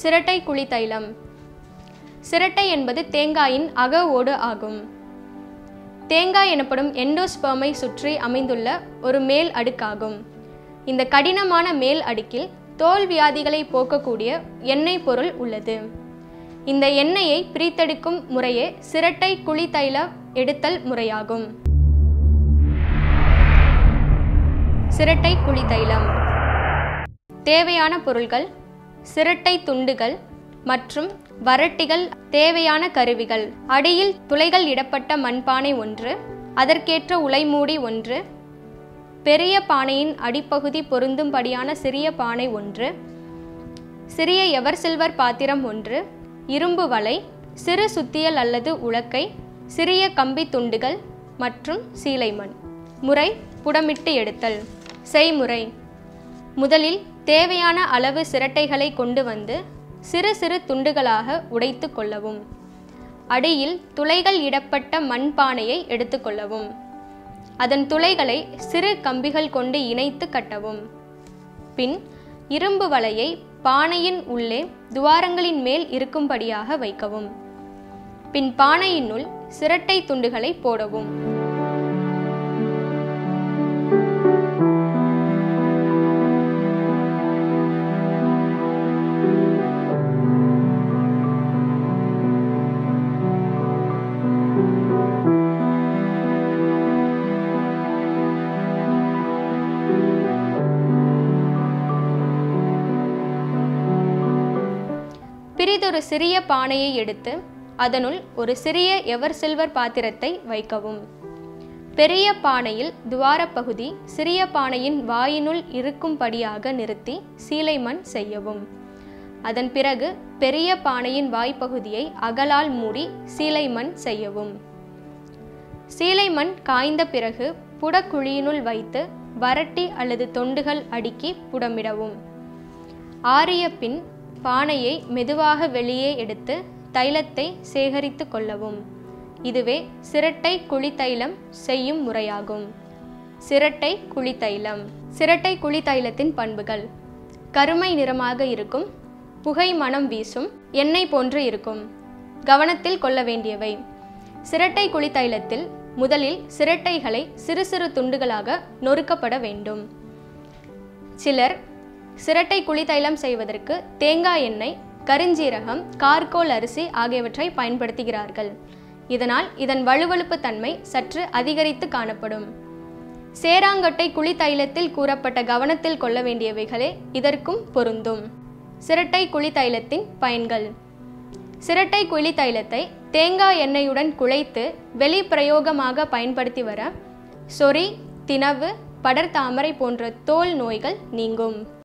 சிரட்டை குழி தைலம் சிரட்டை என்பது தேங்காயின் அக ஓடு ஆகும் தேங்காய் எனப்படும் எண்டோஸ்பெர்மை சுற்றி அமைந்துள்ள ஒரு மேல் அடுக்காகும் இந்த கடினமான மேல் அடுக்கில் தோல் வியாதிகளை போக்கக்கூடிய எண்ணெய் பொருள் உள்ளது இந்த எண்ணெயை பிரித்தெடுக்கும் முறையே சிரட்டை குழி தைல எடுத்தல் முறையாகும் சிரட்டை குழி தைலம் தேவையான பொருள்கள் சிரட்டை துண்டுகள் மற்றும் வரட்டிகள் தேவையான கருவிகள் அடியில் துளைகள் இடப்பட்ட மண்பானை ஒன்று அதற்கேற்ற உலைமூடி ஒன்று பெரிய பானையின் அடிப்பகுதி பொருந்தும்படியான சிறிய பானை ஒன்று சிறிய எவர் சில்வர் பாத்திரம் ஒன்று இரும்பு வலை சிறு சுத்தியல் அல்லது உலக்கை சிறிய கம்பி துண்டுகள் மற்றும் சீலைமண் முறை புடமிட்டு எடுத்தல் செய்முறை முதலில் தேவையான அளவு சிரட்டைகளை கொண்டு வந்து சிறு சிறு துண்டுகளாக உடைத்து கொள்ளவும் அடியில் துளைகள் இடப்பட்ட மண்பானையை எடுத்துக்கொள்ளவும் அதன் துளைகளை சிறு கம்பிகள் கொண்டு இணைத்து கட்டவும் பின் இரும்பு வலையை பானையின் உள்ளே துவாரங்களின் மேல் இருக்கும்படியாக வைக்கவும் பின் பானையினுள் சிரட்டை துண்டுகளை போடவும் பிறிதொரு சிறிய பானையை எடுத்து அதனுள் ஒரு சிறிய எவர் சில்வர் பாத்திரத்தை வைக்கவும் பெரிய பானையில் துவாரப்பகுதி சிறிய பானையின் வாயினுள் இருக்கும்படியாக நிறுத்தி சீலை மண் செய்யவும் அதன் பிறகு பெரிய பானையின் வாய்ப்பகுதியை அகலால் மூடி சீலை மண் செய்யவும் சீலை மண் காய்ந்த பிறகு புடக்குழியினுள் வைத்து வரட்டி அல்லது தொண்டுகள் அடுக்கி புடமிடவும் ஆறிய பின் பானையை மெதுவாக வெளியே எடுத்து தைலத்தை சேகரித்து கொள்ளவும் இதுவே சிரட்டை குழித்தைலம் செய்யும் முறையாகும் சிரட்டை குழித்தைலம் சிரட்டை குழித்தைலத்தின் பண்புகள் கருமை நிறமாக இருக்கும் புகை மணம் வீசும் எண்ணெய் போன்று இருக்கும் கவனத்தில் கொள்ள வேண்டியவை சிரட்டை குழித்தைலத்தில் முதலில் சிரட்டைகளை சிறு சிறு துண்டுகளாக நொறுக்கப்பட வேண்டும் சிலர் சிரட்டை குழித்தைலம் செய்வதற்கு தேங்காய் எண்ணெய் கருஞ்சீரகம் கார்கோல் அரிசி ஆகியவற்றை பயன்படுத்துகிறார்கள் இதனால் இதன் வழுவழுப்பு தன்மை சற்று அதிகரித்து காணப்படும் சேராங்கட்டை குழி தைலத்தில் கூறப்பட்ட கவனத்தில் கொள்ள வேண்டியவைகளே இதற்கும் பொருந்தும் சிரட்டை குழி தைலத்தின் பயன்கள் சிரட்டை குழி தைலத்தை தேங்காய் எண்ணெயுடன் குழைத்து வெளிப்பிரயோகமாக பயன்படுத்தி வர சொறி தினவு படர்தாமரை போன்ற தோல் நோய்கள் நீங்கும்